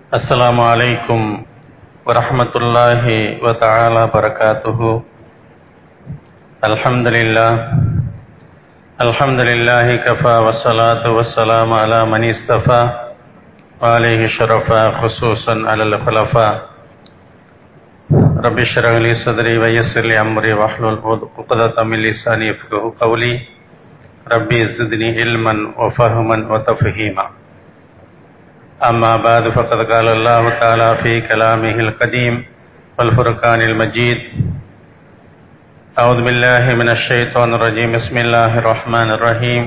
السلام عليكم ورحمة الله وتعالى وبركاته الحمد لله الحمد لله كفى والصلاة والسلام على من اصطفى وعليه شرفا خصوصا على الخلفاء رب اشرح لي صدري ويسر لي امري واحلل عقدة من لساني يفقهوا قولي ربي زدني علما وفهما وتفهيما أما بعد فقد قال الله تعالى في كلامه القديم والفرقان المجيد أعوذ بالله من الشيطان الرجيم بسم الله الرحمن الرحيم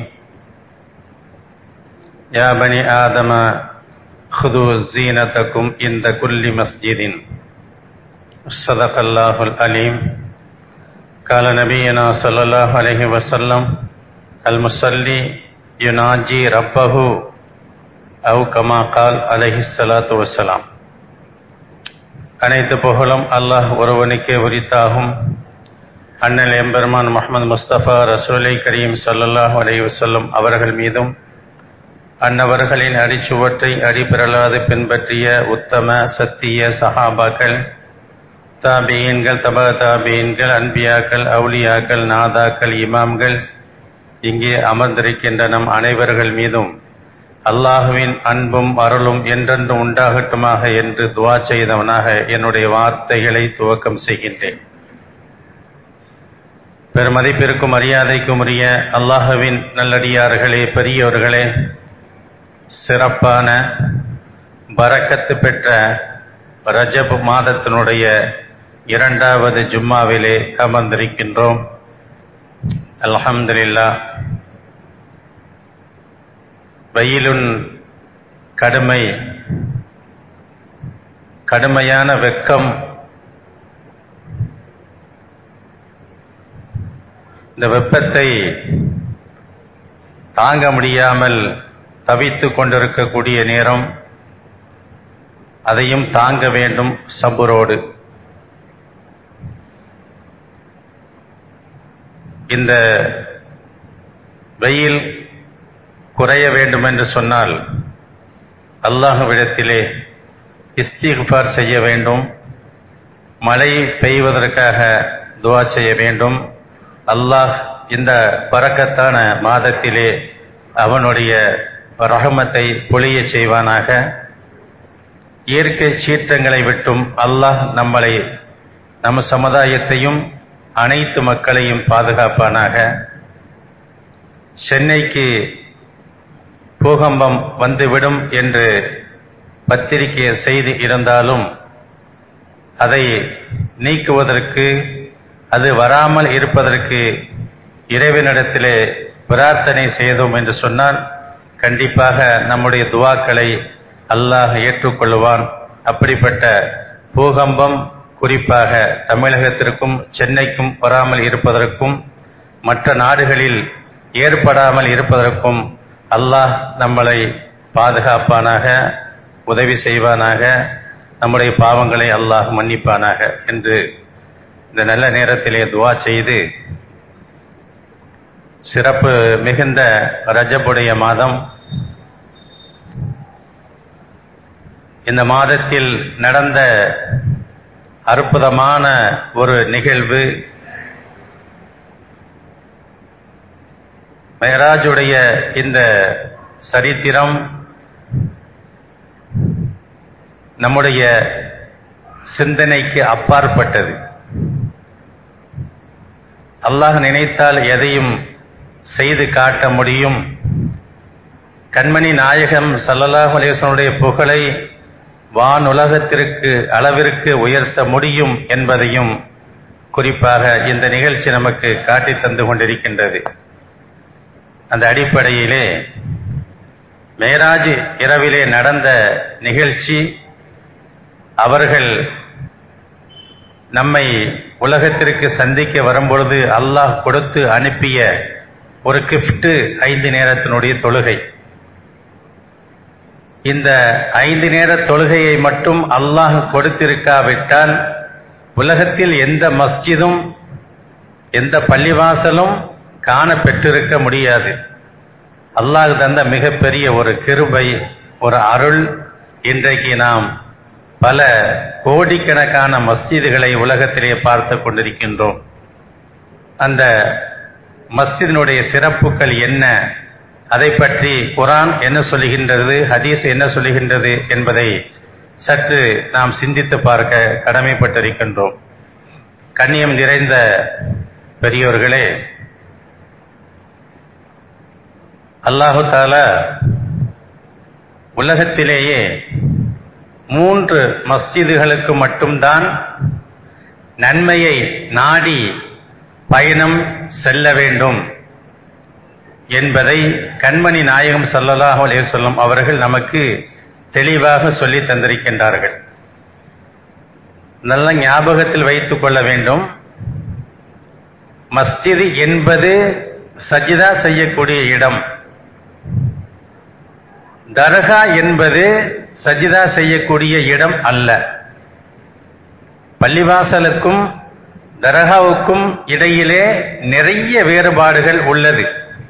يا بني آدم خذوا زينتكم عند كل مسجد صدق الله العليم قال نبينا صلى الله عليه وسلم المصلي يناجي ربه அவு கமா கால் அலஹி சலாத்து வசலாம் அனைத்து புகழும் அல்லாஹ் ஒருவனுக்கே உரித்தாகும் அண்ணல் எம்பெருமான் முகமது முஸ்தபா ரசூலை கரீம் சல்லல்லாஹ் அலைஹி வசல்லம் அவர்கள் மீதும் அன்னவர்களின் அடிச்சுவற்றை அடிபிரலாது பின்பற்றிய உத்தம சத்திய சஹாபாக்கள் தாபியன்கள் தபா தாபியன்கள் அன்பியாக்கள் அவுலியாக்கள் நாதாக்கள் இமாம்கள் இங்கே அமர்ந்திருக்கின்ற நம் அனைவர்கள் மீதும் அல்லாஹுவின் அன்பும் அருளும் என்றென்று உண்டாகட்டுமாக என்று துவா செய்தவனாக என்னுடைய வார்த்தைகளை துவக்கம் செய்கின்றேன் பெருமதிப்பிற்கும் மரியாதைக்கும் உரிய அல்லாஹுவின் நல்லடியார்களே பெரியோர்களே சிறப்பான பரக்கத்து பெற்ற ரஜப் மாதத்தினுடைய இரண்டாவது ஜும்மாவிலே அமர்ந்திருக்கின்றோம் அல்ஹம்துலில்லா வெயிலுன் கடுமை கடுமையான வெக்கம் இந்த வெப்பத்தை தாங்க முடியாமல் தவித்துக் கொண்டிருக்கக்கூடிய நேரம் அதையும் தாங்க வேண்டும் சபுரோடு இந்த வெயில் குறைய வேண்டும் என்று சொன்னால் அல்லாஹுவிடத்திலே இஸ்திஃபார் செய்ய வேண்டும் மழை பெய்வதற்காக துவா செய்ய வேண்டும் அல்லாஹ் இந்த பறக்கத்தான மாதத்திலே அவனுடைய ரகமத்தை பொழிய செய்வானாக இயற்கை சீற்றங்களை விட்டும் அல்லாஹ் நம்மளை நம் சமுதாயத்தையும் அனைத்து மக்களையும் பாதுகாப்பானாக சென்னைக்கு பூகம்பம் வந்துவிடும் என்று பத்திரிகை செய்தி இருந்தாலும் அதை நீக்குவதற்கு அது வராமல் இருப்பதற்கு இறைவனிடத்திலே பிரார்த்தனை செய்தோம் என்று சொன்னால் கண்டிப்பாக நம்முடைய துவாக்களை அல்லாஹ் ஏற்றுக்கொள்வான் அப்படிப்பட்ட பூகம்பம் குறிப்பாக தமிழகத்திற்கும் சென்னைக்கும் வராமல் இருப்பதற்கும் மற்ற நாடுகளில் ஏற்படாமல் இருப்பதற்கும் அல்லாஹ் நம்மளை பாதுகாப்பானாக உதவி செய்வானாக நம்முடைய பாவங்களை அல்லாஹ் மன்னிப்பானாக என்று இந்த நல்ல நேரத்திலே துவா செய்து சிறப்பு மிகுந்த ரஜபுடைய மாதம் இந்த மாதத்தில் நடந்த அற்புதமான ஒரு நிகழ்வு மெஹராஜுடைய இந்த சரித்திரம் நம்முடைய சிந்தனைக்கு அப்பாற்பட்டது அல்லாஹ் நினைத்தால் எதையும் செய்து காட்ட முடியும் கண்மணி நாயகம் சல்லல்லாஹ் அலேசனுடைய புகழை வானுலகத்திற்கு அளவிற்கு உயர்த்த முடியும் என்பதையும் குறிப்பாக இந்த நிகழ்ச்சி நமக்கு காட்டி தந்து கொண்டிருக்கின்றது அந்த அடிப்படையிலே மேராஜ் இரவிலே நடந்த நிகழ்ச்சி அவர்கள் நம்மை உலகத்திற்கு சந்திக்க வரும்பொழுது அல்லாஹ் கொடுத்து அனுப்பிய ஒரு கிஃப்ட் ஐந்து நேரத்தினுடைய தொழுகை இந்த ஐந்து நேர தொழுகையை மட்டும் அல்லாஹ் கொடுத்திருக்காவிட்டால் உலகத்தில் எந்த மஸ்ஜிதும் எந்த பள்ளிவாசலும் காண பெற்றிருக்க முடியாது அல்லாஹ் தந்த மிகப்பெரிய ஒரு கிருபை ஒரு அருள் இன்றைக்கு நாம் பல கோடிக்கணக்கான மஸ்ஜிதுகளை உலகத்திலே பார்த்து கொண்டிருக்கின்றோம் அந்த மஸ்ஜிதினுடைய சிறப்புகள் என்ன அதை பற்றி குரான் என்ன சொல்லுகின்றது ஹதீஸ் என்ன சொல்லுகின்றது என்பதை சற்று நாம் சிந்தித்து பார்க்க கடமைப்பட்டிருக்கின்றோம் கண்ணியம் நிறைந்த பெரியோர்களே அல்லாஹு தாலா உலகத்திலேயே மூன்று மஸ்ஜிதுகளுக்கு மட்டும்தான் நன்மையை நாடி பயணம் செல்ல வேண்டும் என்பதை கண்மணி நாயகம் சல்லல்லாஹு அலைஹி வஸல்லம் அவர்கள் நமக்கு தெளிவாக சொல்லி தந்திருக்கின்றார்கள் நல்ல ஞாபகத்தில் வைத்துக் கொள்ள வேண்டும் மஸ்ஜிது என்பது சஜிதா செய்யக்கூடிய இடம் தர்கா என்பது சஜிதா செய்யக்கூடிய இடம் அல்ல பள்ளிவாசலுக்கும் தர்காவுக்கும் இடையிலே நிறைய வேறுபாடுகள் உள்ளது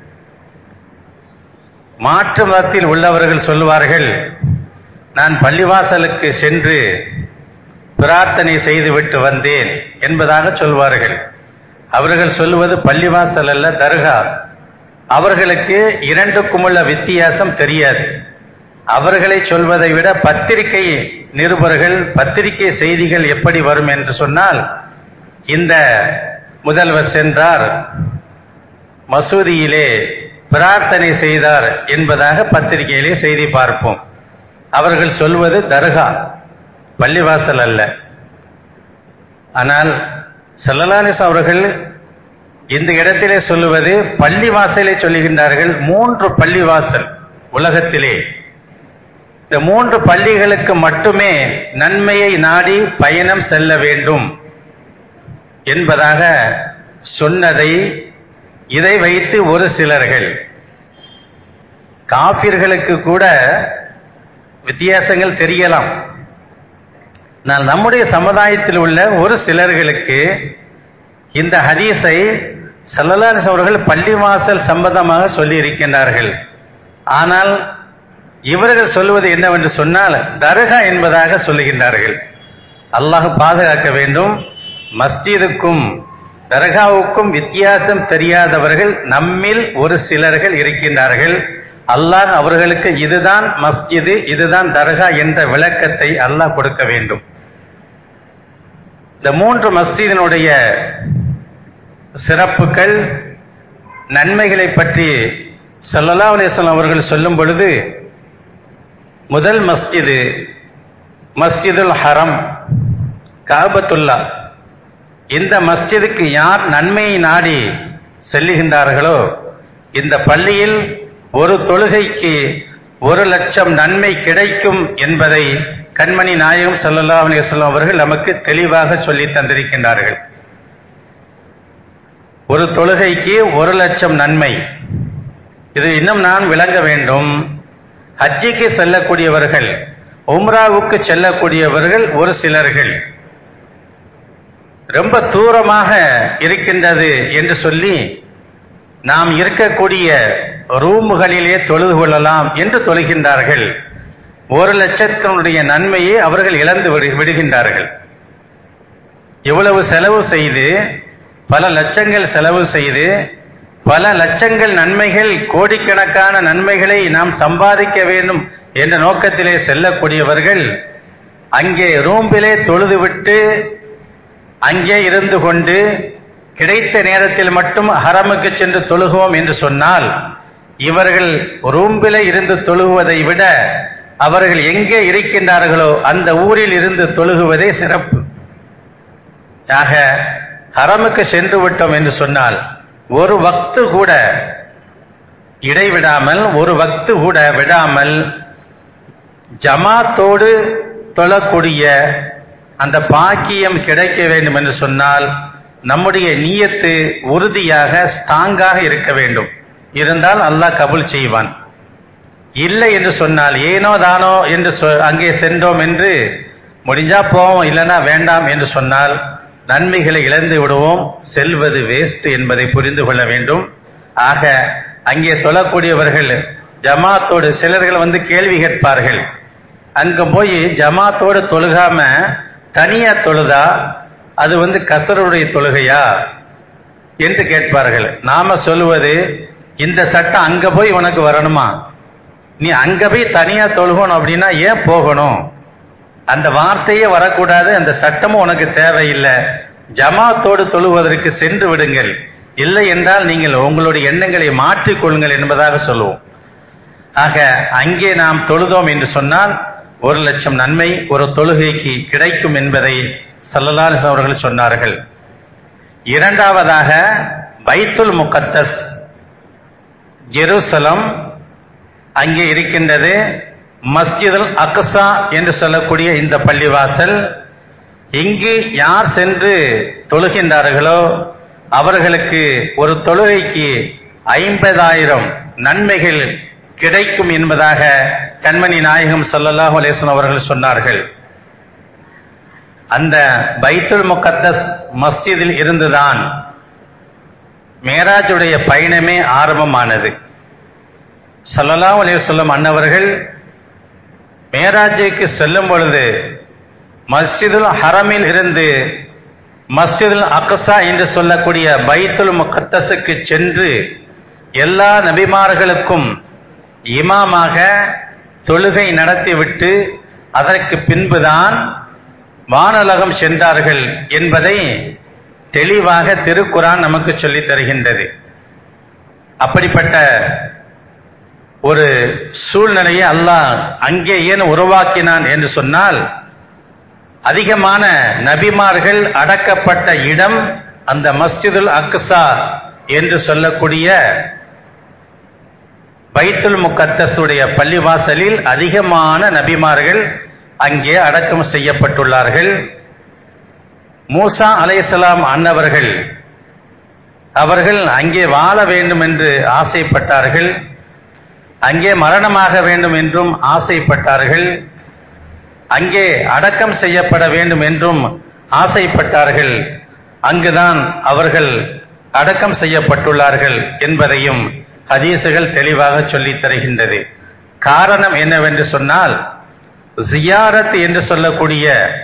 மாற்று மதத்தில் உள்ளவர்கள் சொல்லுவார்கள் நான் பள்ளிவாசலுக்கு சென்று பிரார்த்தனை செய்துவிட்டு வந்தேன் என்பதாக சொல்வார்கள் அவர்கள் சொல்லுவது பள்ளிவாசல் அல்ல தர்கா அவர்களுக்கு இரண்டுக்கும் உள்ள வித்தியாசம் தெரியாது அவர்களை சொல்வதை விட பத்திரிகை நிருபர்கள் பத்திரிகை செய்திகள் எப்படி வரும் என்று சொன்னால் இந்த முதல்வர் சென்றார் மசூதியிலே பிரார்த்தனை செய்தார் என்பதாக பத்திரிகையிலே செய்தி பார்ப்போம் அவர்கள் சொல்வது தர்கா பள்ளிவாசல் அல்ல ஆனால் செல்லலானிஸ் அவர்கள் இந்த இடத்திலே சொல்லுவது பள்ளிவாசலை சொல்லுகின்றார்கள் மூன்று பள்ளிவாசல் உலகத்திலே இந்த மூன்று பள்ளிகளுக்கு மட்டுமே நன்மையை நாடி பயணம் செல்ல வேண்டும் என்பதாக சொன்னதை இதை வைத்து ஒரு சிலர்கள் காபிர்களுக்கு கூட வித்தியாசங்கள் தெரியலாம் நான் நம்முடைய சமுதாயத்தில் உள்ள ஒரு சிலர்களுக்கு இந்த ஹதீஸை சல்லல்லாஸ் அவர்கள் பள்ளிவாசல் சம்பந்தமாக சொல்லி இருக்கின்றார்கள் ஆனால் இவர்கள் சொல்லுவது என்னவென்று சொன்னால் தர்கா என்பதாக சொல்லுகின்றார்கள் அல்லாஹ் பாதுகாக்க வேண்டும் மஸ்ஜிதுக்கும் தர்காவுக்கும் வித்தியாசம் தெரியாதவர்கள் நம்மில் ஒரு சிலர்கள் இருக்கின்றார்கள் அல்லாஹ் அவர்களுக்கு இதுதான் மஸ்ஜிது இதுதான் தர்கா என்ற விளக்கத்தை அல்லாஹ் கொடுக்க வேண்டும் இந்த மூன்று மஸ்ஜிதினுடைய சிறப்புகள் நன்மைகளை பற்றி சல்லல்லா அலிஸ்லாம் அவர்கள் சொல்லும் பொழுது முதல் மஸ்ஜிது மஸ்ஜிதுல் ஹரம் காபத்துல்லா இந்த மஸ்ஜிதுக்கு யார் நன்மையை நாடி செல்லுகின்றார்களோ இந்த பள்ளியில் ஒரு தொழுகைக்கு ஒரு லட்சம் நன்மை கிடைக்கும் என்பதை கண்மணி நாயகம் சல்லல்லா அலிஸ்லாம் அவர்கள் நமக்கு தெளிவாக சொல்லி தந்திருக்கின்றார்கள் ஒரு தொழுகைக்கு ஒரு லட்சம் நன்மை இது இன்னும் நான் விளங்க வேண்டும் ஹஜ்ஜிக்கு செல்லக்கூடியவர்கள் உம்ராவுக்கு செல்லக்கூடியவர்கள் ஒரு சிலர்கள் ரொம்ப தூரமாக இருக்கின்றது என்று சொல்லி நாம் இருக்கக்கூடிய ரூமுகளிலே தொழுது கொள்ளலாம் என்று தொழுகின்றார்கள் ஒரு லட்சத்தினுடைய நன்மையை அவர்கள் இழந்து விடுகின்றார்கள் இவ்வளவு செலவு செய்து பல லட்சங்கள் செலவு செய்து பல லட்சங்கள் நன்மைகள் கோடிக்கணக்கான நன்மைகளை நாம் சம்பாதிக்க வேண்டும் என்ற நோக்கத்திலே செல்லக்கூடியவர்கள் அங்கே ரூம்பிலே தொழுதுவிட்டு அங்கே இருந்து கொண்டு கிடைத்த நேரத்தில் மட்டும் ஹரமுக்கு சென்று தொழுகுவோம் என்று சொன்னால் இவர்கள் ரூம்பிலே இருந்து தொழுகுவதை விட அவர்கள் எங்கே இருக்கின்றார்களோ அந்த ஊரில் இருந்து தொழுகுவதே சிறப்பு ஆக ஹரமுக்கு சென்று விட்டோம் என்று சொன்னால் ஒரு வக்து கூட இடைவிடாமல் ஒரு வக்து கூட விடாமல் ஜமாத்தோடு தொழக்கூடிய அந்த பாக்கியம் கிடைக்க வேண்டும் என்று சொன்னால் நம்முடைய நீயத்து உறுதியாக ஸ்ட்ராங்காக இருக்க வேண்டும் இருந்தால் அல்லாஹ் கபுல் செய்வான் இல்லை என்று சொன்னால் ஏனோ தானோ என்று அங்கே சென்றோம் என்று முடிஞ்சா போவோம் இல்லைன்னா வேண்டாம் என்று சொன்னால் நன்மைகளை இழந்து விடுவோம் செல்வது வேஸ்ட் என்பதை புரிந்து கொள்ள வேண்டும் ஆக அங்கே தொழக்கூடியவர்கள் ஜமாத்தோடு சிலர்கள் வந்து கேள்வி கேட்பார்கள் அங்க போய் ஜமாத்தோடு தொழுகாம தனியா தொழுதா அது வந்து கசருடைய தொழுகையா என்று கேட்பார்கள் நாம சொல்லுவது இந்த சட்டம் அங்க போய் உனக்கு வரணுமா நீ அங்க போய் தனியா தொழுகணும் அப்படின்னா ஏன் போகணும் அந்த வார்த்தையே வரக்கூடாது அந்த சட்டமும் உனக்கு தேவையில்லை ஜமாத்தோடு தொழுவதற்கு சென்று விடுங்கள் இல்லை என்றால் நீங்கள் உங்களுடைய எண்ணங்களை மாற்றிக் கொள்ளுங்கள் என்பதாக சொல்லுவோம் ஆக அங்கே நாம் தொழுதோம் என்று சொன்னால் ஒரு லட்சம் நன்மை ஒரு தொழுகைக்கு கிடைக்கும் என்பதை சல்லல்லாஹு அவர்கள் சொன்னார்கள் இரண்டாவதாக பைத்துல் முகத்தஸ் ஜெருசலம் அங்கே இருக்கின்றது மஸ்ஜிதுல் அக்ஸா என்று சொல்லக்கூடிய இந்த பள்ளிவாசல் இங்கு யார் சென்று தொழுகின்றார்களோ அவர்களுக்கு ஒரு தொழுகைக்கு ஐம்பதாயிரம் நன்மைகள் கிடைக்கும் என்பதாக கண்மணி நாயகம் சல்லல்லாஹு அலேஸ்வன் அவர்கள் சொன்னார்கள் அந்த பைத்துல் முகத்தஸ் மஸ்ஜிதில் இருந்துதான் மேராஜுடைய பயணமே ஆரம்பமானது சல்லல்லாஹு அலைவசல்லம் அன்னவர்கள் மேராஜுக்கு செல்லும் பொழுது மஸ்ஜிதுல் ஹரமில் இருந்து மஸ்ஜிதுல் அக்ஸா என்று சொல்லக்கூடிய பைத்துல் முகத்தஸுக்கு சென்று எல்லா நபிமார்களுக்கும் இமாமாக தொழுகை நடத்திவிட்டு அதற்கு பின்புதான் வானுலகம் சென்றார்கள் என்பதை தெளிவாக திருக்குரான் நமக்கு சொல்லித் தருகின்றது அப்படிப்பட்ட ஒரு சூழ்நிலையை அல்லாஹ் அங்கே ஏன் உருவாக்கினான் என்று சொன்னால் அதிகமான நபிமார்கள் அடக்கப்பட்ட இடம் அந்த மஸ்ஜிதுல் அக்ஸா என்று சொல்லக்கூடிய பைத்துல் முகத்தஸுடைய பள்ளிவாசலில் அதிகமான நபிமார்கள் அங்கே அடக்கம் செய்யப்பட்டுள்ளார்கள் மூசா அலைசலாம் அன்னவர்கள் அவர்கள் அங்கே வாழ வேண்டும் என்று ஆசைப்பட்டார்கள் அங்கே மரணமாக வேண்டும் என்றும் ஆசைப்பட்டார்கள் அங்கே அடக்கம் செய்யப்பட வேண்டும் என்றும் ஆசைப்பட்டார்கள் அங்குதான் அவர்கள் அடக்கம் செய்யப்பட்டுள்ளார்கள் என்பதையும் ஹதீசுகள் தெளிவாக சொல்லித் தருகின்றது காரணம் என்னவென்று சொன்னால் ஜியாரத் என்று சொல்லக்கூடிய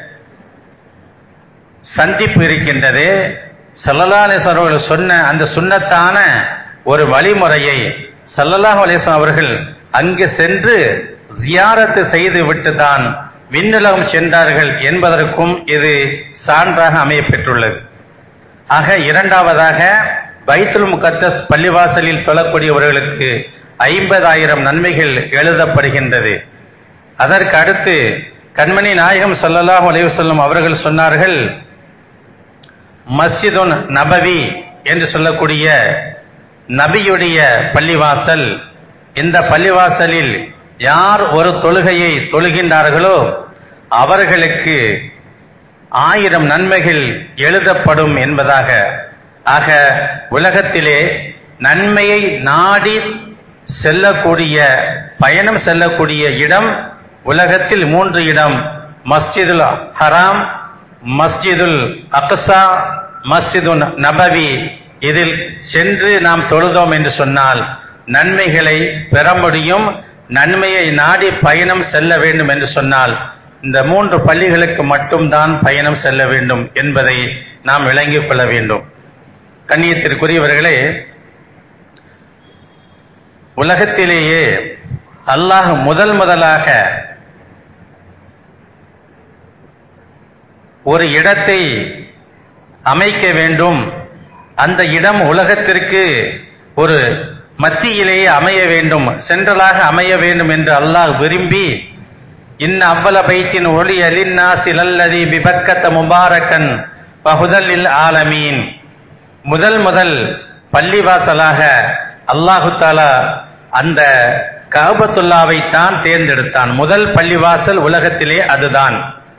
சந்திப்பு இருக்கின்றது சல்லல்லாஹ் அவர்கள் சொன்ன அந்த சுண்ணத்தான ஒரு வழிமுறையை சல்லல்லாஹ் அலேஸ்வரம் அவர்கள் அங்கு சென்று ஜியாரத்து செய்து விட்டு தான் விண்ணுலகம் சென்றார்கள் என்பதற்கும் இது சான்றாக அமையப்பெற்றுள்ளது ஆக இரண்டாவதாக பைத்துல் முகத்தஸ் பள்ளிவாசலில் தொழக்கூடியவர்களுக்கு ஐம்பதாயிரம் நன்மைகள் எழுதப்படுகின்றது அதற்கு அடுத்து கண்மணி நாயகம் சல்லல்லாஹு அலைவசல்லம் அவர்கள் சொன்னார்கள் மஸ்ஜிதுன் நபவி என்று சொல்லக்கூடிய நபியுடைய பள்ளிவாசல் இந்த பள்ளிவாசலில் யார் ஒரு தொழுகையை தொழுகின்றார்களோ அவர்களுக்கு ஆயிரம் நன்மைகள் எழுதப்படும் என்பதாக ஆக உலகத்திலே நன்மையை நாடி செல்லக்கூடிய பயணம் செல்லக்கூடிய இடம் உலகத்தில் மூன்று இடம் மஸ்ஜிதுல் ஹராம் மஸ்ஜிதுல் அக்ஸா மஸ்ஜிதுல் நபவி இதில் சென்று நாம் தொழுதோம் என்று சொன்னால் நன்மைகளை பெற முடியும் நன்மையை நாடி பயணம் செல்ல வேண்டும் என்று சொன்னால் இந்த மூன்று பள்ளிகளுக்கு மட்டும்தான் பயணம் செல்ல வேண்டும் என்பதை நாம் விளங்கிக் கொள்ள வேண்டும் கண்ணியத்திற்குரியவர்களே உலகத்திலேயே அல்லாஹ் முதல் முதலாக ஒரு இடத்தை அமைக்க வேண்டும் அந்த இடம் உலகத்திற்கு ஒரு மத்தியிலேயே அமைய வேண்டும் சென்றலாக அமைய வேண்டும் என்று அல்லாஹ் விரும்பி இன் அவ்வள பைத்தின் ஒளி அலின்னாசி லல்லதி பிபக்கத்த முபாரக்கன் பகுதலில் ஆலமீன் முதல் முதல் பள்ளிவாசலாக அல்லாஹு தாலா அந்த கஹபத்துல்லாவை தான் தேர்ந்தெடுத்தான் முதல் பள்ளிவாசல் உலகத்திலே அதுதான்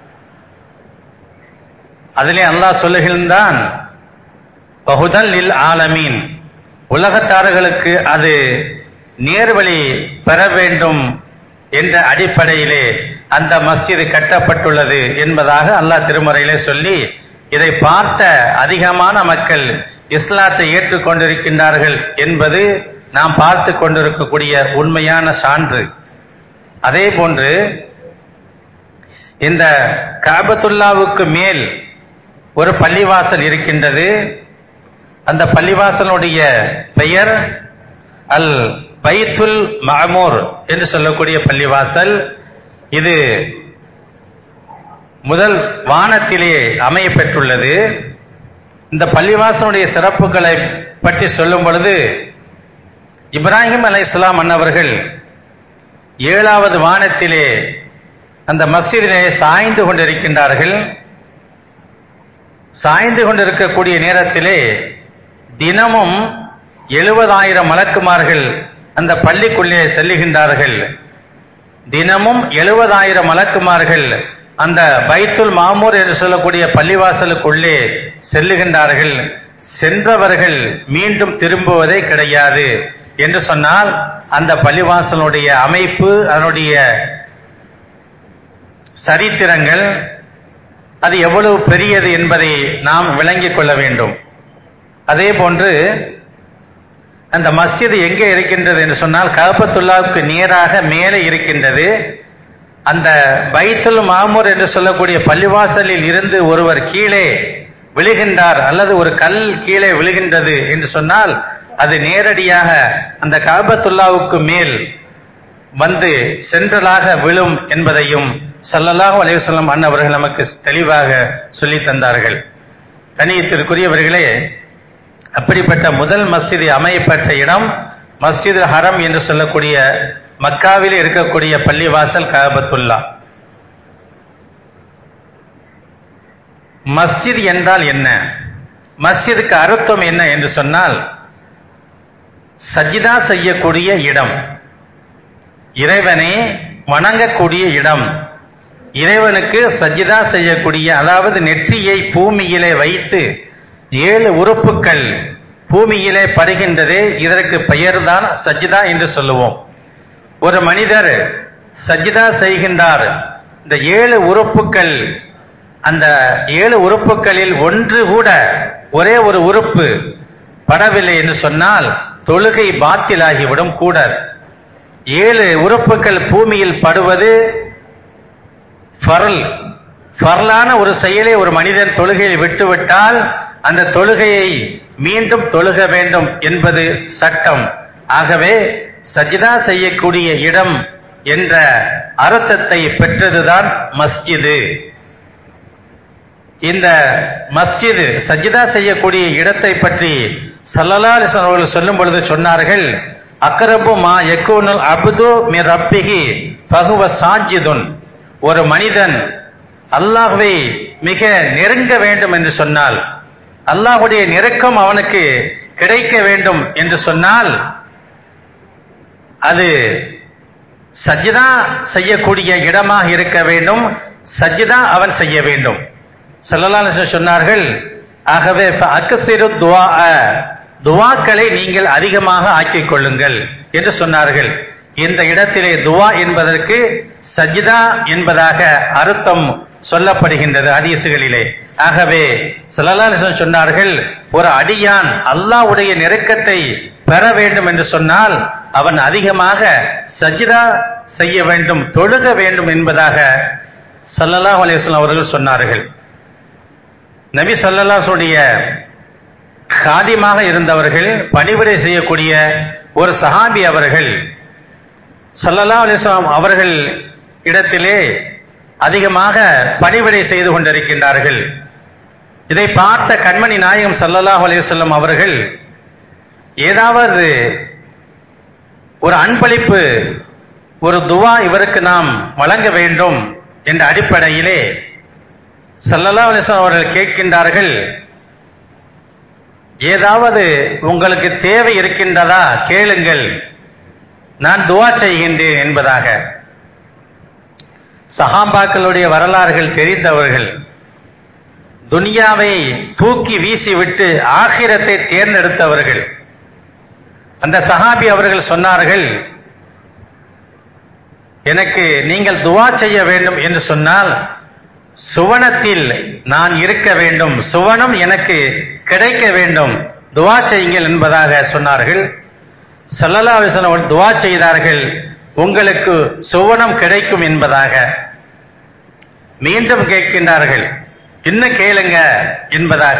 அதிலே அல்லாஹ் சொல்லுகின்றான் பகுதல் இல் ஆலமீன் உலகத்தார்களுக்கு அது நேர்வழி பெற வேண்டும் என்ற அடிப்படையிலே அந்த மஸ்ஜிது கட்டப்பட்டுள்ளது என்பதாக அல்லாஹ் திருமறையிலே சொல்லி இதை பார்த்த அதிகமான மக்கள் இஸ்லாத்தை ஏற்றுக்கொண்டிருக்கின்றார்கள் என்பது நாம் பார்த்து கொண்டிருக்கக்கூடிய உண்மையான சான்று அதே போன்று இந்த காபத்துல்லாவுக்கு மேல் ஒரு பள்ளிவாசல் இருக்கின்றது அந்த பள்ளிவாசலுடைய பெயர் அல் பைத்துல் மஅமூர் என்று சொல்லக்கூடிய பள்ளிவாசல் இது முதல் வானத்திலே அமைய பெற்றுள்ளது இந்த பள்ளிவாசனுடைய சிறப்புகளை பற்றி சொல்லும் பொழுது இப்ராஹிம் அலை இஸ்லாம் அன்னவர்கள் ஏழாவது வானத்திலே அந்த மஸ்ஜிதிலே சாய்ந்து கொண்டிருக்கின்றார்கள் சாய்ந்து கொண்டிருக்கக்கூடிய நேரத்திலே தினமும் எழுபதாயிரம் மலக்குமார்கள் அந்த பள்ளிக்குள்ளே செல்லுகின்றார்கள் தினமும் எழுபதாயிரம் மலக்குமார்கள் அந்த பைத்துல் மாமூர் என்று சொல்லக்கூடிய பள்ளிவாசலுக்குள்ளே செல்லுகின்றார்கள் சென்றவர்கள் மீண்டும் திரும்புவதே கிடையாது என்று சொன்னால் அந்த பள்ளிவாசலுடைய அமைப்பு அதனுடைய சரித்திரங்கள் அது எவ்வளவு பெரியது என்பதை நாம் விளங்கிக் கொள்ள வேண்டும் அதே போன்று அந்த மஸ்ஜித் எங்கே இருக்கின்றது என்று சொன்னால் கபத்துல்லாவுக்கு நேராக மேலே இருக்கின்றது அந்த பைத்துல் மாமூர் என்று சொல்லக்கூடிய பள்ளிவாசலில் இருந்து ஒருவர் கீழே விழுகின்றார் அல்லது ஒரு கல் கீழே விழுகின்றது என்று சொன்னால் அது நேரடியாக அந்த காபத்துல்லாவுக்கு மேல் வந்து சென்றலாக விழும் என்பதையும் சல்லல்லாஹு அலைவசல்லம் அண்ணவர்கள் நமக்கு தெளிவாக சொல்லி தந்தார்கள் கணியத்திற்குரியவர்களே அப்படிப்பட்ட முதல் மஸ்ஜிது அமையப்பட்ட இடம் மஸ்ஜிது ஹரம் என்று சொல்லக்கூடிய மக்காவில் இருக்கக்கூடிய பள்ளிவாசல் காபத்துல்லா மஸ்ஜித் என்றால் என்ன மஸ்ஜிதுக்கு அர்த்தம் என்ன என்று சொன்னால் சஜிதா செய்யக்கூடிய இடம் இறைவனை வணங்கக்கூடிய இடம் இறைவனுக்கு சஜிதா செய்யக்கூடிய அதாவது நெற்றியை பூமியிலே வைத்து ஏழு உறுப்புகள் பூமியிலே படுகின்றதே இதற்கு பெயர்தான் சஜிதா என்று சொல்லுவோம் ஒரு மனிதர் சஜிதா செய்கின்றார் இந்த ஏழு உறுப்புகள் அந்த ஏழு உறுப்புகளில் ஒன்று கூட ஒரே ஒரு உறுப்பு படவில்லை என்று சொன்னால் தொழுகை பாத்திலாகிவிடும் கூட ஏழு உறுப்புகள் பூமியில் படுவது ஃபர்ல் ஃபர்லான ஒரு செயலை ஒரு மனிதன் தொழுகையில் விட்டுவிட்டால் அந்த தொழுகையை மீண்டும் தொழுக வேண்டும் என்பது சட்டம் ஆகவே சஜிதா செய்யக்கூடிய இடம் என்ற அர்த்தத்தை பெற்றதுதான் மஸ்ஜிது இந்த மஸ்ஜிது சஜிதா செய்யக்கூடிய இடத்தை பற்றி சல்லல்லா அலிஸ்லாம் அவர்கள் சொல்லும் பொழுது சொன்னார்கள் அக்கரபு மா எக்கூனுல் அபுது மி ரப்பிஹி பகுவ சாஜிதுன் ஒரு மனிதன் அல்லாஹ்வை மிக நெருங்க வேண்டும் என்று சொன்னால் அல்லாஹுடைய நெருக்கம் அவனுக்கு கிடைக்க வேண்டும் என்று சொன்னால் அது சஜிதா செய்யக்கூடிய இடமாக இருக்க வேண்டும் சஜிதா அவன் செய்ய வேண்டும் சல்லல்லாஹு சொன்னார்கள் ஆகவே அக்கசிறு துவா துவாக்களை நீங்கள் அதிகமாக ஆக்கிக் கொள்ளுங்கள் என்று சொன்னார்கள் இந்த இடத்திலே துவா என்பதற்கு சஜிதா என்பதாக அர்த்தம் சொல்லப்படுகின்றது ஹதீசுகளிலே ஆகவே சல்லல்லாஹு சொன்னார்கள் ஒரு அடியான் அல்லாஹ்வுடைய நெருக்கத்தை பெற வேண்டும் என்று சொன்னால் அவன் அதிகமாக சஜிதா செய்ய வேண்டும் தொழுக வேண்டும் என்பதாக சல்லல்லாஹு அலைஹி அவர்கள் சொன்னார்கள் நபி சல்லல்லாஹுடைய காதிமாக இருந்தவர்கள் பணிவிடை செய்யக்கூடிய ஒரு சஹாபி அவர்கள் சல்லல்லா அலிஸ்லாம் அவர்கள் இடத்திலே அதிகமாக பணிவிடை செய்து கொண்டிருக்கின்றார்கள் இதை பார்த்த கண்மணி நாயகம் சல்லல்லாஹு அலையுசல்லம் அவர்கள் ஏதாவது ஒரு அன்பளிப்பு ஒரு துவா இவருக்கு நாம் வழங்க வேண்டும் என்ற அடிப்படையிலே சல்லல்லா அலிஸ்லாம் அவர்கள் கேட்கின்றார்கள் ஏதாவது உங்களுக்கு தேவை இருக்கின்றதா கேளுங்கள் நான் துவா செய்கின்றேன் என்பதாக சஹாபாக்களுடைய வரலாறுகள் தெரிந்தவர்கள் துனியாவை தூக்கி வீசிவிட்டு ஆகிரத்தை தேர்ந்தெடுத்தவர்கள் அந்த சஹாபி அவர்கள் சொன்னார்கள் எனக்கு நீங்கள் துவா செய்ய வேண்டும் என்று சொன்னால் சுவனத்தில் நான் இருக்க வேண்டும் சுவனம் எனக்கு கிடைக்க வேண்டும் துவா செய்யுங்கள் என்பதாக சொன்னார்கள் சல்லல்லா அலிஸ்லாம் துவா செய்தார்கள் உங்களுக்கு சுவனம் கிடைக்கும் என்பதாக மீண்டும் கேட்கின்றார்கள் இன்னும் கேளுங்க என்பதாக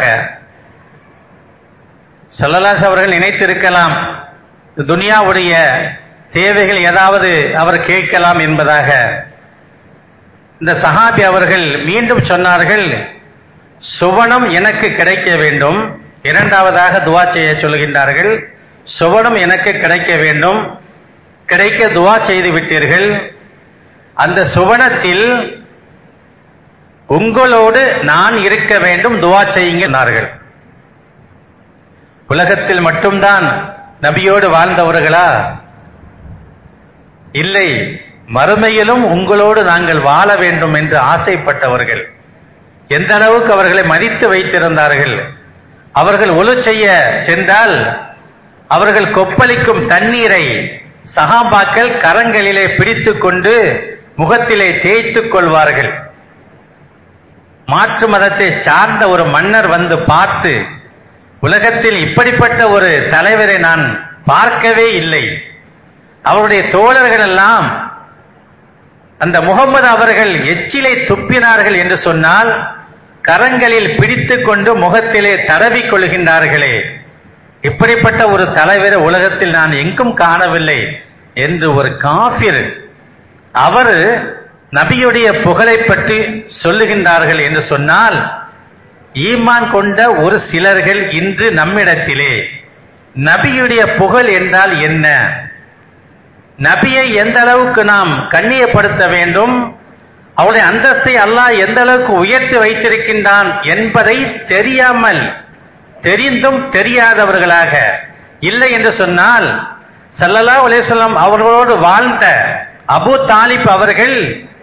சல்லல்லாஸ் அவர்கள் நினைத்திருக்கலாம் துனியாவுடைய தேவைகள் ஏதாவது அவர் கேட்கலாம் என்பதாக இந்த சஹாபி அவர்கள் மீண்டும் சொன்னார்கள் சுவனம் எனக்கு கிடைக்க வேண்டும் இரண்டாவதாக துவா செய்ய சொல்கின்றார்கள் சுவனம் எனக்கு கிடைக்க வேண்டும் கிடைக்க துவா செய்து விட்டீர்கள் அந்த சுவனத்தில் உங்களோடு நான் இருக்க வேண்டும் துவா செய்யுங்கள் உலகத்தில் மட்டும்தான் நபியோடு வாழ்ந்தவர்களா இல்லை மறுமையிலும் உங்களோடு நாங்கள் வாழ வேண்டும் என்று ஆசைப்பட்டவர்கள் எந்த அளவுக்கு அவர்களை மதித்து வைத்திருந்தார்கள் அவர்கள் ஒழு செய்ய சென்றால் அவர்கள் கொப்பளிக்கும் தண்ணீரை சகாபாக்கள் கரங்களிலே பிடித்துக் கொண்டு முகத்திலே தேய்த்துக் கொள்வார்கள் மாற்று மதத்தை சார்ந்த ஒரு மன்னர் வந்து பார்த்து உலகத்தில் இப்படிப்பட்ட ஒரு தலைவரை நான் பார்க்கவே இல்லை அவருடைய தோழர்கள் எல்லாம் அந்த முகமது அவர்கள் எச்சிலை துப்பினார்கள் என்று சொன்னால் கரங்களில் பிடித்துக் கொண்டு முகத்திலே தடவிக் கொள்கின்றார்களே இப்படிப்பட்ட ஒரு தலைவரை உலகத்தில் நான் எங்கும் காணவில்லை என்று ஒரு காபிர் அவர் நபியுடைய புகழை பற்றி சொல்லுகின்றார்கள் என்று சொன்னால் ஈமான் கொண்ட ஒரு சிலர்கள் இன்று நம்மிடத்திலே நபியுடைய புகழ் என்றால் என்ன நபியை எந்த அளவுக்கு நாம் கண்ணியப்படுத்த வேண்டும் அவருடைய அந்தஸ்தை அல்லாஹ் எந்த அளவுக்கு உயர்த்தி வைத்திருக்கின்றான் என்பதை தெரியாமல் தெரிந்தும் தெரியாதவர்களாக இல்லை என்று சொன்னால் சல்லல்லா அலிஸ்லாம் அவர்களோடு வாழ்ந்த அபு தாலிப் அவர்கள்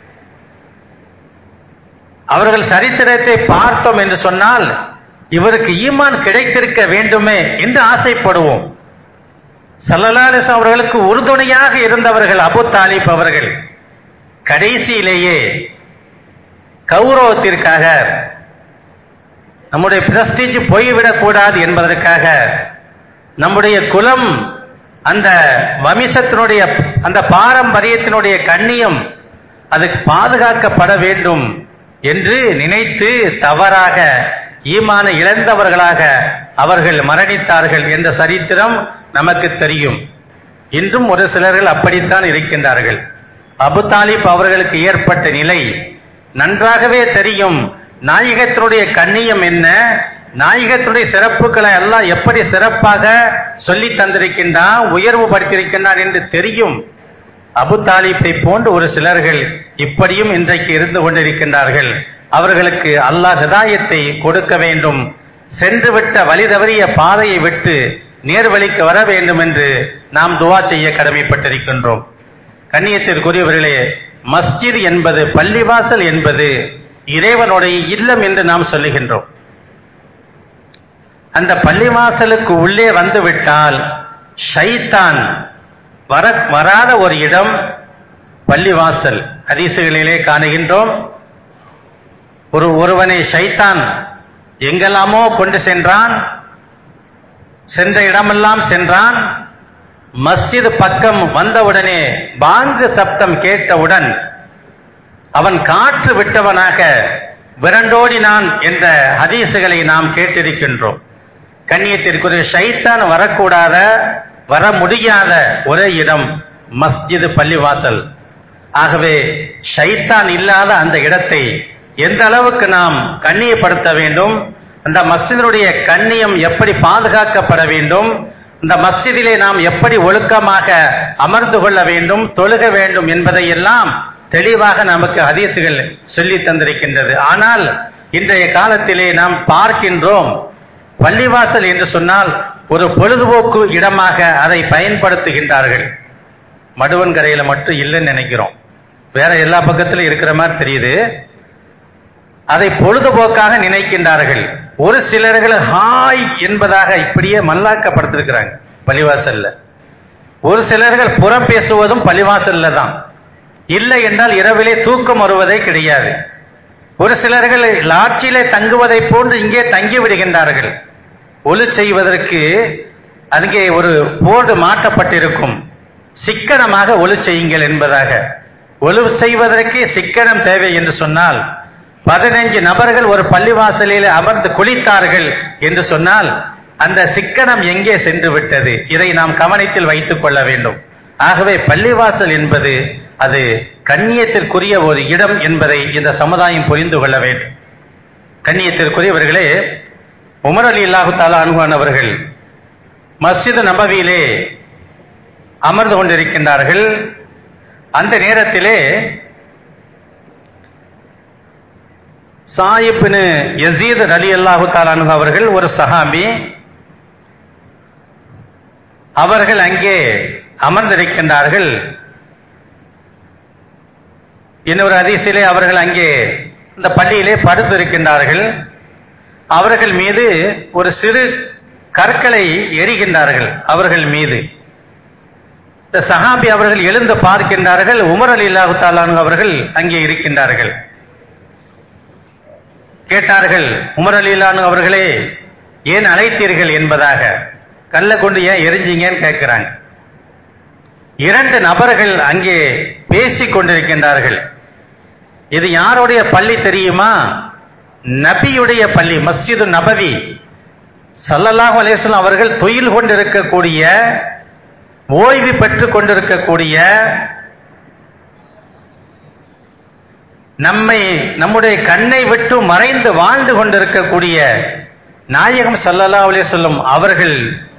அவர்கள் சரித்திரத்தை பார்த்தோம் என்று சொன்னால் இவருக்கு ஈமான் கிடைத்திருக்க வேண்டுமே என்று ஆசைப்படுவோம் சல்லல்லாலிஸ் அவர்களுக்கு உறுதுணையாக இருந்தவர்கள் அபு தாலிப் அவர்கள் கடைசியிலேயே கௌரவத்திற்காக நம்முடைய பிரஸ்டீஜ் போய்விடக் கூடாது என்பதற்காக நம்முடைய குலம் அந்த வம்சத்தினுடைய அந்த பாரம்பரியத்தினுடைய கண்ணியம் அது பாதுகாக்கப்பட வேண்டும் என்று நினைத்து தவறாக ஈமான இழந்தவர்களாக அவர்கள் மரணித்தார்கள் என்ற சரித்திரம் நமக்கு தெரியும் இன்றும் ஒரு சிலர்கள் அப்படித்தான் இருக்கின்றார்கள் அபு தாலிப் அவர்களுக்கு ஏற்பட்ட நிலை நன்றாகவே தெரியும் நாயகத்தினுடைய கண்ணியம் என்ன நாயகத்தினுடைய சிறப்புகளை எல்லாம் எப்படி சிறப்பாக சொல்லி தந்திருக்கின்றான் உயர்வு படுத்திருக்கின்றான் என்று தெரியும் அபு தாலிப்பை போன்று ஒரு சிலர்கள் இப்படியும் இன்றைக்கு இருந்து கொண்டிருக்கின்றார்கள் அவர்களுக்கு அல்லாஹ் ஹிதாயத்தை கொடுக்க வேண்டும் சென்றுவிட்ட வழி தவறிய பாதையை விட்டு நேர்வழிக்கு வர வேண்டும் என்று நாம் துவா செய்ய கடமைப்பட்டிருக்கின்றோம் கண்ணியத்திற்குரியவர்களே மஸ்ஜித் என்பது பள்ளிவாசல் என்பது இறைவனுடைய இல்லம் என்று நாம் சொல்லுகின்றோம் அந்த பள்ளிவாசலுக்கு உள்ளே வந்துவிட்டால் ஷைத்தான் வர வராத ஒரு இடம் பள்ளிவாசல் ஹதீசுகளிலே காணுகின்றோம் ஒரு ஒருவனை ஷைத்தான் எங்கெல்லாமோ கொண்டு சென்றான் சென்ற இடமெல்லாம் சென்றான் மஸ்ஜித் பக்கம் வந்தவுடனே பாங்கு சப்தம் கேட்டவுடன் அவன் காற்று விட்டவனாக விரண்டோடினான் என்ற ஹதீசுகளை நாம் கேட்டிருக்கின்றோம் கண்ணியத்திற்குரிய ஷைத்தான் வரக்கூடாத வர முடியாத ஒரே இடம் மஸ்ஜித் பள்ளிவாசல் ஆகவே ஷைத்தான் இல்லாத அந்த இடத்தை எந்த அளவுக்கு நாம் கண்ணியப்படுத்த வேண்டும் அந்த மஸ்ஜிதினுடைய கண்ணியம் எப்படி பாதுகாக்கப்பட வேண்டும் இந்த மஸ்ஜிதிலே நாம் எப்படி ஒழுக்கமாக அமர்ந்து கொள்ள வேண்டும் தொழுக வேண்டும் என்பதை எல்லாம் தெளிவாக நமக்கு ஹதீசுகள் சொல்லி தந்திருக்கின்றது ஆனால் இன்றைய காலத்திலே நாம் பார்க்கின்றோம் பள்ளிவாசல் என்று சொன்னால் ஒரு பொழுதுபோக்கு இடமாக அதை பயன்படுத்துகின்றார்கள் மடுவன்கரையில மட்டும் இல்லைன்னு நினைக்கிறோம் வேற எல்லா பக்கத்திலும் இருக்கிற மாதிரி தெரியுது அதை பொழுதுபோக்காக நினைக்கின்றார்கள் ஒரு சிலர்கள் ஹாய் என்பதாக இப்படியே மல்லாக்கப்படுத்திருக்கிறாங்க பள்ளிவாசல்ல ஒரு சிலர்கள் புறம் பேசுவதும் பள்ளிவாசல்ல தான் இல்லை என்றால் இரவிலே தூக்கம் வருவதே கிடையாது ஒரு சிலர்கள் லாட்சியிலே தங்குவதை போன்று இங்கே தங்கி விடுகின்றார்கள் ஒளி செய்வதற்கு அங்கே ஒரு போர்டு மாட்டப்பட்டிருக்கும் சிக்கனமாக ஒளி செய்யுங்கள் என்பதாக ஒளி செய்வதற்கே சிக்கனம் தேவை என்று சொன்னால் பதினஞ்சு நபர்கள் ஒரு பள்ளிவாசலில் அமர்ந்து குளித்தார்கள் என்று சொன்னால் அந்த சிக்கனம் எங்கே சென்று விட்டது இதை நாம் கவனத்தில் வைத்துக் கொள்ள வேண்டும் ஆகவே பள்ளிவாசல் என்பது அது கண்ணியத்திற்குரிய ஒரு இடம் என்பதை இந்த சமுதாயம் புரிந்து கொள்ள வேண்டும் கண்ணியத்திற்குரியவர்களே உமர் அலி அல்லாஹு தாலா அனுகானவர்கள் மஸ்ஜித் நபவியிலே அமர்ந்து கொண்டிருக்கின்றார்கள் அந்த நேரத்திலே சாயிப்னு யசீத் அலி அல்லாஹு தாலானு அவர்கள் ஒரு சஹாபி அவர்கள் அங்கே அமர்ந்திருக்கின்றார்கள் இன்னொரு அதிசிலே அவர்கள் அங்கே இந்த பள்ளியிலே படுத்திருக்கின்றார்கள் அவர்கள் மீது ஒரு சிறு கற்களை எரிகின்றார்கள் அவர்கள் மீது இந்த சஹாபி அவர்கள் எழுந்து பார்க்கின்றார்கள் உமர் அலி அல்லாஹு தாலானு அவர்கள் அங்கே இருக்கின்றார்கள் கேட்டார்கள் உமர் அலிலானு அவர்களே ஏன் அழைத்தீர்கள் என்பதாக கல்ல கொண்டு ஏன் எரிஞ்சீங்கன்னு கேட்கிறாங்க இரண்டு நபர்கள் அங்கே பேசிக் கொண்டிருக்கின்றார்கள் இது யாருடைய பள்ளி தெரியுமா நபியுடைய பள்ளி மஸ்ஜிது நபவி சல்லல்லாஹு அலேஸ்லாம் அவர்கள் தொழில் கொண்டிருக்கக்கூடிய ஓய்வு பெற்றுக் கொண்டிருக்கக்கூடிய நம்மை நம்முடைய கண்ணை விட்டு மறைந்து வாழ்ந்து கொண்டிருக்கக்கூடிய நாயகம் சல்லல்லா அலே சொல்லும் அவர்கள்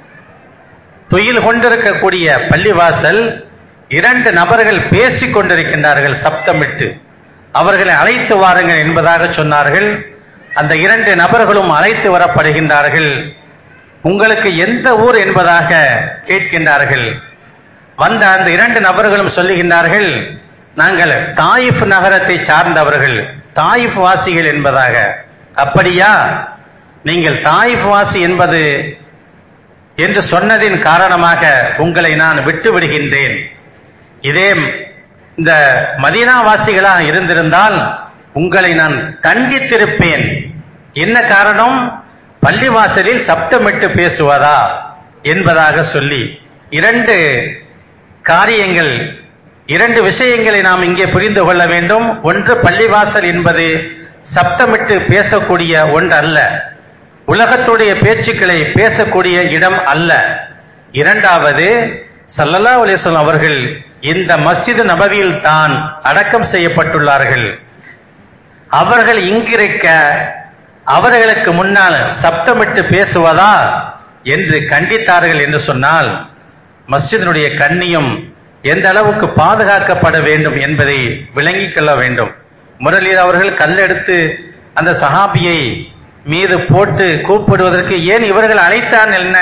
துயில் கொண்டிருக்கக்கூடிய பள்ளிவாசல் இரண்டு நபர்கள் பேசிக் கொண்டிருக்கின்றார்கள் சப்தமிட்டு அவர்களை அழைத்து வாருங்கள் என்பதாக சொன்னார்கள் அந்த இரண்டு நபர்களும் அழைத்து வரப்படுகின்றார்கள் உங்களுக்கு எந்த ஊர் என்பதாக கேட்கின்றார்கள் வந்த அந்த இரண்டு நபர்களும் சொல்லுகின்றார்கள் நாங்கள் தாயிஃப் நகரத்தை சார்ந்தவர்கள் தாயிஃப் வாசிகள் என்பதாக அப்படியா நீங்கள் தாயிஃப் வாசி என்பது என்று சொன்னதின் காரணமாக உங்களை நான் விட்டு விடுகின்றேன் இதே இந்த மதீனா வாசிகளாக இருந்திருந்தால் உங்களை நான் கண்டித்திருப்பேன் என்ன காரணம் பள்ளிவாசலில் சப்தமிட்டு பேசுவதா என்பதாக சொல்லி இரண்டு காரியங்கள் இரண்டு விஷயங்களை நாம் இங்கே புரிந்து கொள்ள வேண்டும் ஒன்று பள்ளிவாசல் என்பது சப்தமிட்டு பேசக்கூடிய ஒன்று அல்ல உலகத்துடைய பேச்சுக்களை பேசக்கூடிய இடம் அல்ல இரண்டாவது சல்லல்லா அலிஸ்லாம் அவர்கள் இந்த மஸ்ஜித் நபவியில் தான் அடக்கம் செய்யப்பட்டுள்ளார்கள் அவர்கள் இங்கிருக்க அவர்களுக்கு முன்னால் சப்தமிட்டு பேசுவதா என்று கண்டித்தார்கள் என்று சொன்னால் மஸ்ஜிதினுடைய கண்ணியம் எந்த அளவுக்கு பாதுகாக்கப்பட வேண்டும் என்பதை விளங்கிக் கொள்ள வேண்டும் முரளியர் அவர்கள் கல்லெடுத்து அந்த சஹாபியை மீது போட்டு கூப்பிடுவதற்கு ஏன் இவர்கள் அழைத்தான் என்ன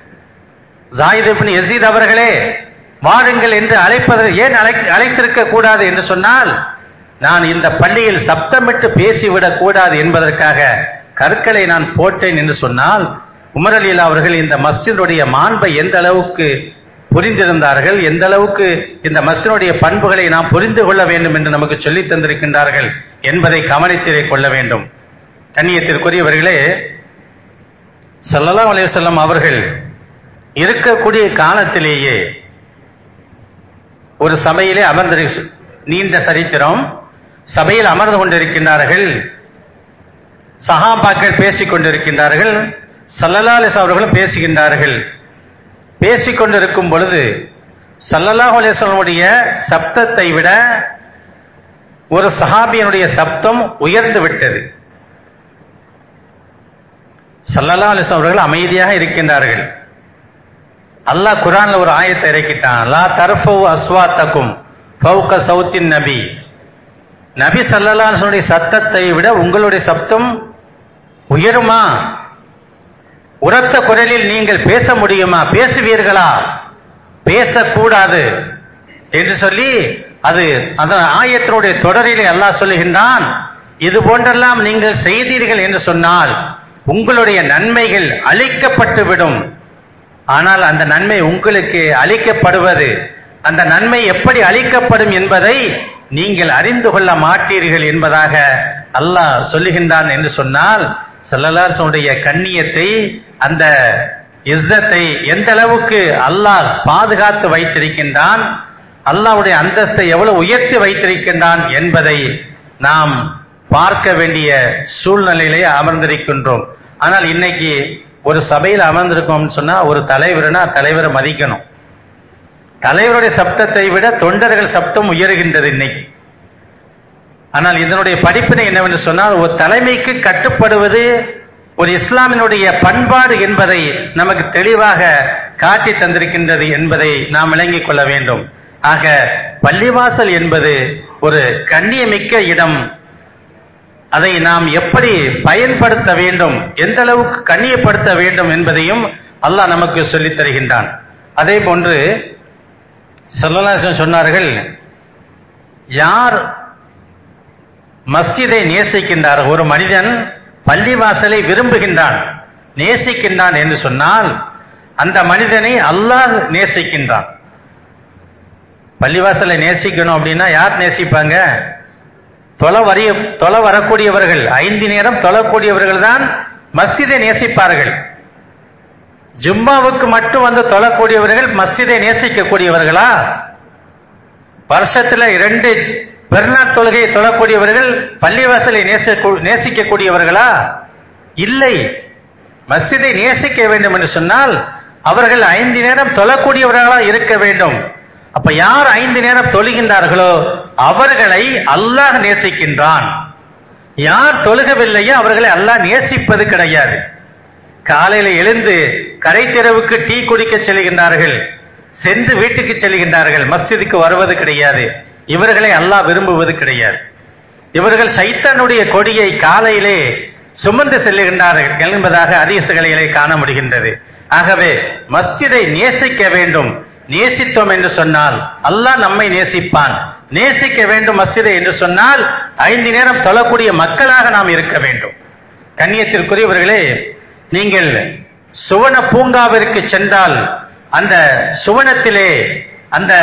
ஜாயித் எசீத் அவர்களே வாருங்கள் என்று அழைப்பதற்கு ஏன் அழை அழைத்திருக்க கூடாது என்று சொன்னால் நான் இந்த பள்ளியில் சப்தமிட்டு பேசிவிடக் கூடாது என்பதற்காக கற்களை நான் போட்டேன் என்று சொன்னால் உமர் அலிலா அவர்கள் இந்த மஸ்ஜிதுடைய மாண்பை எந்த அளவுக்கு புரிந்திருந்தார்கள் எந்த அளவுக்கு இந்த மஸ்ஜினுடைய பண்புகளை நாம் புரிந்து கொள்ள வேண்டும் என்று நமக்கு சொல்லித் தந்திருக்கின்றார்கள் என்பதை கவனித்திரை கொள்ள வேண்டும் கண்ணியத்திற்குரியவர்களே சல்லல்லா அலையுசல்லம் அவர்கள் இருக்கக்கூடிய காலத்திலேயே ஒரு சபையிலே அமர்ந்திரு நீண்ட சரித்திரம் சபையில் அமர்ந்து கொண்டிருக்கின்றார்கள் சஹாபாக்கள் பேசிக் கொண்டிருக்கின்றார்கள் சல்லல்லா அலிஸ் அவர்களும் பேசுகின்றார்கள் பேசிக் கொண்டிருக்கும் பொழுது சல்லல்லாஹு அலிஸ்வனுடைய சப்தத்தை விட ஒரு சஹாபியனுடைய சப்தம் உயர்ந்து விட்டது சல்லல்லா அலிஸ் அவர்கள் அமைதியாக இருக்கின்றார்கள் அல்லாஹ் குரான்ல ஒரு ஆயத்தை இறக்கிட்டான் லா தர்ஃபவு அஸ்வாத்தக்கும் ஃபவுக சவுத்தின் நபி நபி சல்லல்லாஹுடைய சத்தத்தை விட உங்களுடைய சப்தம் உயருமா உரத்த குரலில் நீங்கள் பேச முடியுமா பேசுவீர்களா பேசக்கூடாது என்று சொல்லி அது அந்த ஆயத்தினுடைய தொடரிலே அல்லாஹ் சொல்லுகின்றான் இது போன்றெல்லாம் நீங்கள் செய்தீர்கள் என்று சொன்னால் உங்களுடைய நன்மைகள் அழிக்கப்பட்டு விடும் ஆனால் அந்த நன்மை உங்களுக்கு அளிக்கப்படுவது அந்த நன்மை எப்படி அளிக்கப்படும் என்பதை நீங்கள் அறிந்து கொள்ள மாட்டீர்கள் என்பதாக அல்லாஹ் சொல்லுகின்றான் என்று சொன்னால் சல்லல்லாசுடைய கண்ணியத்தை அந்த இஸ்ஸத்தை எந்த அளவுக்கு அல்லாஹ் பாதுகாத்து வைத்திருக்கின்றான் அல்லாஹ்வுடைய அந்தஸ்தை எவ்வளவு உயர்த்தி வைத்திருக்கின்றான் என்பதை நாம் பார்க்க வேண்டிய சூழ்நிலையிலே அமர்ந்திருக்கின்றோம் ஆனால் இன்னைக்கு ஒரு சபையில் அமர்ந்திருக்கோம்னு சொன்னா ஒரு தலைவர்னா தலைவரை மதிக்கணும் தலைவருடைய சப்தத்தை விட தொண்டர்கள் சப்தம் உயர்கின்றது இன்னைக்கு ஆனால் இதனுடைய படிப்பினை என்னவென்று சொன்னால் ஒரு தலைமைக்கு கட்டுப்படுவது ஒரு இஸ்லாமினுடைய பண்பாடு என்பதை நமக்கு தெளிவாக காட்டி தந்திருக்கின்றது என்பதை நாம் விளங்கிக் கொள்ள வேண்டும் ஆக பள்ளிவாசல் என்பது ஒரு கண்ணியமிக்க இடம் அதை நாம் எப்படி பயன்படுத்த வேண்டும் எந்த அளவுக்கு கண்ணியப்படுத்த வேண்டும் என்பதையும் அல்லாஹ் நமக்கு சொல்லித் தருகின்றான் அதே போன்று சொல்லலாசன் சொன்னார்கள் யார் மஸ்ஜிதை நேசிக்கின்றார் ஒரு மனிதன் பள்ளிவாசலை விரும்புகின்றான் நேசிக்கின்றான் என்று சொன்னால் அந்த மனிதனை அல்லாஹ் நேசிக்கின்றான் பள்ளிவாசலை நேசிக்கணும் அப்படின்னா யார் நேசிப்பாங்க தொலை வரிய தொலை வரக்கூடியவர்கள் ஐந்து நேரம் தொழக்கூடியவர்கள் தான் மஸ்ஜிதை நேசிப்பார்கள் ஜும்மாவுக்கு மட்டும் வந்து தொழக்கூடியவர்கள் மஸ்ஜிதை நேசிக்கக்கூடியவர்களா வருஷத்துல இரண்டு பெருநாள் தொழுகையை தொழக்கூடியவர்கள் பள்ளிவாசலை நேசிக்கக்கூடியவர்களா இல்லை மஸ்ஜிதை நேசிக்க வேண்டும் என்று சொன்னால் அவர்கள் ஐந்து நேரம் தொழக்கூடியவர்களா இருக்க வேண்டும் அப்ப யார் ஐந்து நேரம் தொழுகின்றார்களோ அவர்களை அல்லாஹ் நேசிக்கின்றான் யார் தொழுகவில்லையோ அவர்களை அல்லாஹ் நேசிப்பது கிடையாது காலையில எழுந்து கடை தெருவுக்கு டீ குடிக்க செல்கின்றார்கள் சென்று வீட்டுக்கு செல்கின்றார்கள் மஸ்ஜிதுக்கு வருவது கிடையாது இவர்களை அல்லாஹ் விரும்புவது கிடையாது இவர்கள் சைத்தானுடைய கொடியை காலையிலே சுமந்து செல்லுகின்றார்கள் என்பதாக அதிசகளிலே காண முடிகின்றது ஆகவே மஸ்ஜிதை நேசிக்க வேண்டும் நேசித்தோம் என்று சொன்னால் அல்லாஹ் நம்மை நேசிப்பான் நேசிக்க வேண்டும் மஸ்ஜிதை என்று சொன்னால் ஐந்து நேரம் தொழக்கூடிய மக்களாக நாம் இருக்க வேண்டும் கண்ணியத்திற்குரியவர்களே நீங்கள் சுவன பூங்காவிற்கு சென்றால் அந்த சுவனத்திலே அந்த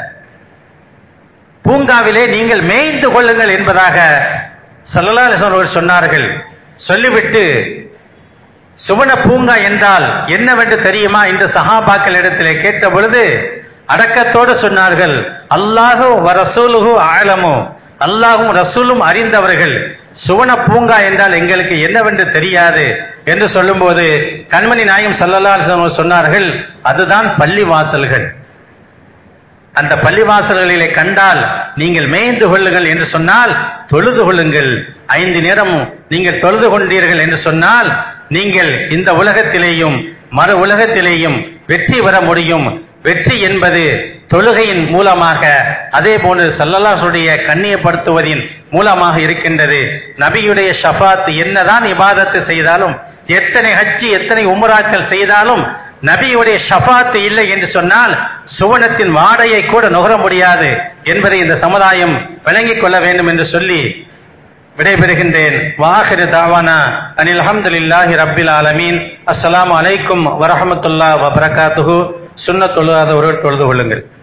பூங்காவிலே நீங்கள் மேய்ந்து கொள்ளுங்கள் என்பதாக சல்லல்லாஹு சொன்னார்கள் சொல்லிவிட்டு சுவன பூங்கா என்றால் என்னவென்று தெரியுமா என்று சஹாபாக்கள் இடத்திலே கேட்ட பொழுது அடக்கத்தோடு சொன்னார்கள் அல்லாஹு ரசூலுகு ஆழமோ அல்லாஹும் ரசூலும் அறிந்தவர்கள் சுவன பூங்கா என்றால் எங்களுக்கு என்னவென்று தெரியாது என்று சொல்லும்போது கண்மணி நாயம் சல்லல்லா சொன்னார்கள் அதுதான் பள்ளி வாசல்கள் அந்த பள்ளிவாசல்களிலே கண்டால் நீங்கள் மேய்ந்து கொள்ளுங்கள் என்று சொன்னால் தொழுது கொள்ளுங்கள் ஐந்து நேரமும் நீங்கள் தொழுது கொண்டீர்கள் என்று சொன்னால் நீங்கள் இந்த உலகத்திலேயும் மறு உலகத்திலேயும் வெற்றி பெற முடியும் வெற்றி என்பது தொழுகையின் மூலமாக அதே போன்று சல்லல்லாசுடைய கண்ணியப்படுத்துவதின் மூலமாக இருக்கின்றது நபியுடைய ஷஃபாத் என்னதான் இபாதத்து செய்தாலும் எத்தனை ஹஜ்ஜி எத்தனை உமராக்கள் செய்தாலும் நபியுடைய ஷஃபாத் இல்லை என்று சொன்னால் சுவனத்தின் வாடையை கூட நுகர முடியாது என்பதை இந்த சமுதாயம் விளங்கிக் கொள்ள வேண்டும் என்று சொல்லி விடைபெறுகின்றேன் வாஹிரு தாவானா அனில் அஹமதுல்லாஹி ரப்பில் ஆலமீன் அஸ்ஸலாமு அலைக்கும் வரஹமத்துல்லா வபரகாத்துஹு சுண்ண தொழுதாதவர்கள் தொழுது கொள்ளுங்கள்